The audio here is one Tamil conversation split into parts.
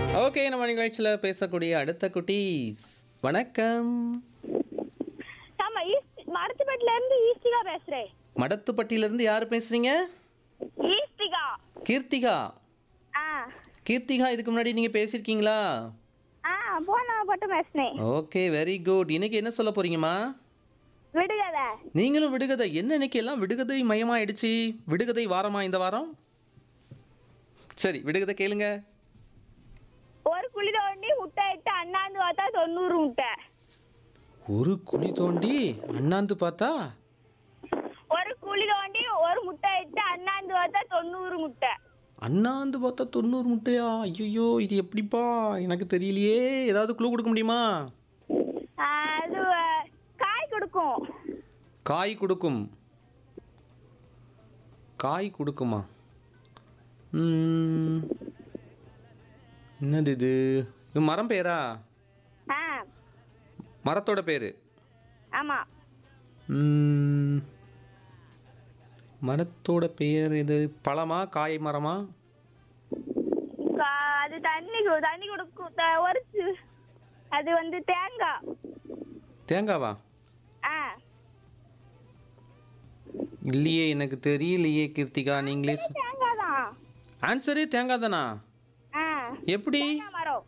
ஓகே நம்ம நிகழ்ச்சியில் பேசக்கூடிய அடுத்த குட்டீஸ் வணக்கம் ஆமா ஈஸ்ட் மரத்துப்பட்டில இருந்து ஈஸ்டிகா பேசுறேன் மடத்துப்பட்டியிலேருந்து யார் பேசுகிறீங்க ஈஸ்டிகா கீர்த்திகா ஆ கீர்த்திகா இதுக்கு முன்னாடி நீங்கள் பேசியிருக்கீங்களா ஆ போன மட்டும் பேசுனேன் ஓகே வெரி குட் இன்னைக்கு என்ன சொல்ல போறீங்கம்மா விடுகதை நீங்களும் விடுகதை என்ன இன்னைக்கு எல்லாம் விடுகதை மயமாயிடுச்சு விடுகதை வாரமா இந்த வாரம் சரி விடுகதை கேளுங்க ஒரு குழி தோண்டி முட்டை இட்டு அண்ணாந்து பார்த்தா தொண்ணூறு முட்டை ஒரு குழி தோண்டி அண்ணாந்து பார்த்தா ஒரு குழி தோண்டி ஒரு முட்டை இட்டு அண்ணாந்து பார்த்தா தொண்ணூறு முட்டை அண்ணாந்து பார்த்தா தொண்ணூறு முட்டையா ஐயோ இது எப்படிப்பா எனக்கு தெரியலையே ஏதாவது குழு கொடுக்க முடியுமா ஆ, அது அஹ், காய் கொடுக்கும் காய் கொடுக்கும் காய் கொடுக்குமா ம், என்னது இது இது மரம் பேரா ஆ மரத்தோட பேர் ஆமா மரத்தோட பெயர் இது பழமா காய் மரமா கா- அது தண்ணி கு- தண்ணி கொடுக்கும் த- ஒரு சி- அது வந்து தேங்காய் தேங்காவா ஆ இல்லையே எனக்கு தெரியலையே கீர்த்திகா நீங்களே தேங்காய் தான் ஆன்சரே தேங்காய் தானா ஆ எப்படி தென்னை மரம்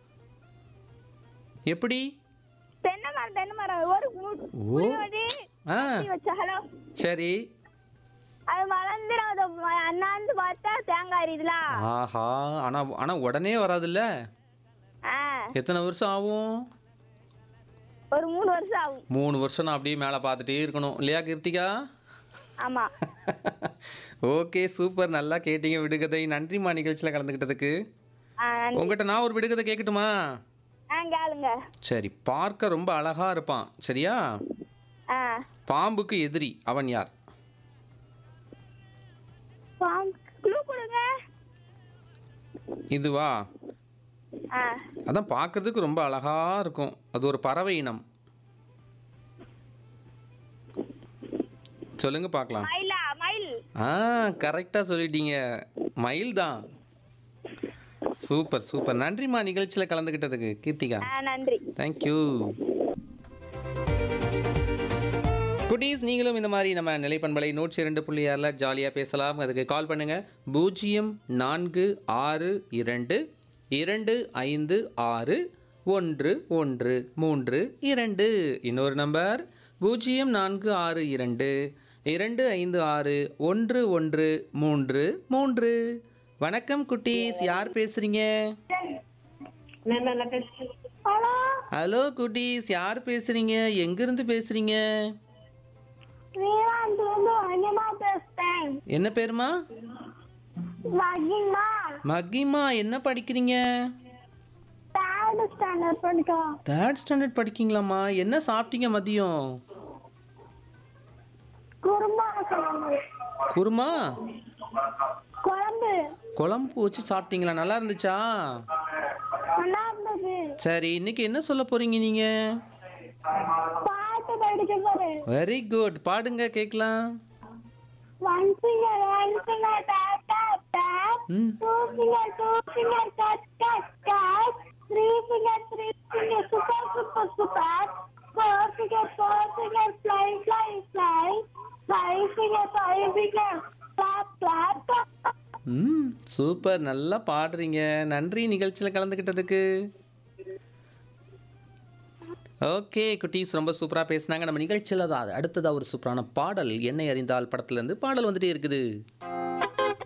எப்படி தென்னை மரம் தென்னை மரம் ஒரு மு- ஓ முள்ளு வடி ஆ கட்டி வச்ச ஹலோ சரி அது மலர்ந்துடும் அதை ம- அண்ணாந்து பார்த்தா தேங்காய் எரியுதுல ஆஹா ஆனா ஆனா உடனே வராதுல்ல ஆ எத்தனை வருஷம் ஆகும் ஒரு மூணு வருஷம் ஆகும் மூணு வருஷம் நான் அப்படியே மேலே பார்த்துட்டே இருக்கணும் இல்லையா கீர்த்திகா ஆமா ஓகே சூப்பர் நல்லா கேட்டீங்க விடுகதை நன்றிம்மா நிகழ்ச்சியில் கலந்துக்கிட்டதுக்கு ஆ நன்றி. உங்ககிட்ட நான் ஒரு விடுகதை கேட்கட்டுமா ஆ கேளுங்க சரி பார்க்க ரொம்ப அழகா இருப்பான் சரியா ஆ பாம்புக்கு எதிரி அவன் யார் க்ளூ கொடுங்க இதுவா ஆ அதான் பார்க்கறதுக்கு ரொம்ப அழகா இருக்கும் அது ஒரு பறவை இனம் சொல்லுங்க பார்க்கலாம் மயிலா மயில் ஆ கரெக்டாக சொல்லிட்டீங்க மயில் தான் சூப்பர் சூப்பர் நன்றிம்மா நிகழ்ச்சியில் கலந்துக்கிட்டதுக்கு கீர்த்திகா ஆ நன்றி தேங்க்யூ குட்டீஸ் நீங்களும் இந்த மாதிரி நம்ம நிலைப்பண்பலை நூற்றி இரண்டு புள்ளி ஆறில் ஜாலியாக பேசலாம் அதுக்கு கால் பண்ணுங்கள் பூஜ்ஜியம் நான்கு ஆறு இரண்டு இரண்டு ஐந்து ஆறு ஒன்று ஒன்று மூன்று இரண்டு இன்னொரு நம்பர் பூஜ்ஜியம் நான்கு ஆறு இரண்டு இரண்டு ஐந்து ஆறு ஒன்று ஒன்று மூன்று மூன்று வணக்கம் குட்டீஸ் யார் பேசுகிறீங்க ஹலோ ஹலோ குட்டீஸ் யார் பேசுறீங்க எங்கிருந்து பேசுறீங்க ஸ்ரீராந்த் வந்து வஞ்சமா பேசுறேன் என்ன பேருமா மகிமா மகிமா என்ன படிக்கிறீங்க தேர்ட் ஸ்டாண்டர்ட் படிக்கும் தேர்ட் ஸ்டாண்டர்ட் படிக்கீங்களாம்மா என்ன சாப்பிட்டீங்க மதியம் குருமா குழம்பு குருமா குழம்பு குழம்பு வச்சு சாப்பிட்டீங்களா நல்லா இருந்துச்சா நல்லா இருந்தது சரி இன்னைக்கு என்ன சொல்ல போறீங்க நீங்க பாட்டு படிக்க போறேன் வெரி குட் பாடுங்க கேட்கலாம் One finger, one finger, tap, tap, tap. ம் Two finger, two finger, cut, cut, cut. Three finger, three finger, super, super, super. Four finger, four finger, fly, fly, fly. Five finger, five finger, clap, clap, clap. ம் சூப்பர் நல்லா பாடுறீங்க நன்றி நிகழ்ச்சியில் கலந்துக்கிட்டதுக்கு ஓகே குட்டீஸ் ரொம்ப சூப்பராக பேசுனாங்க நம்ம நிகழ்ச்சியில் தான் அடுத்ததாக ஒரு சூப்பரான பாடல் என்னை அறிந்தால் படத்துலேருந்து பாடல் வந்துட்டே இருக்குது